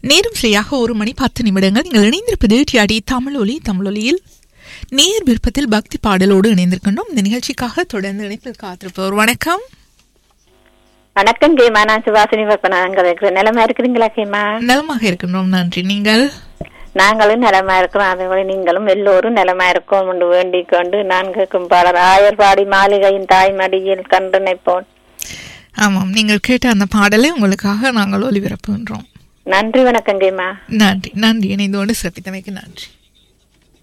நேரம் சரியாக ஒரு மணி பத்து நிமிடங்கள் நீங்கள் இணைந்திருப்பது டிஆடி தமிழொலி தமிழொலியில் நேர் விருப்பத்தில் பக்தி பாடலோடு இணைந்திருக்கின்றோம் இந்த நிகழ்ச்சிக்காக தொடர்ந்து இணைப்பில் காத்திருப்பவர் வணக்கம் வணக்கம் கேமா நான் சுபாசினி நாங்கள் இருக்கிற நிலமா இருக்கிறீங்களா கேமா நலமாக இருக்கின்றோம் நன்றி நீங்கள் நாங்களும் நிலமா இருக்கிறோம் அதேபோல நீங்களும் எல்லோரும் நிலமா இருக்கோம் என்று வேண்டிக் கொண்டு நான் கேட்கும் பாடல் ஆயர்பாடி மாளிகையின் தாய்மடியில் கண்டு நினைப்போன் ஆமாம் நீங்கள் கேட்ட அந்த பாடலை உங்களுக்காக நாங்கள் ஒளிபரப்புகின்றோம் நன்றி வணக்கம் கேமா நன்றி நன்றி இணைந்தோடு சிறப்பித்தமைக்கு நன்றி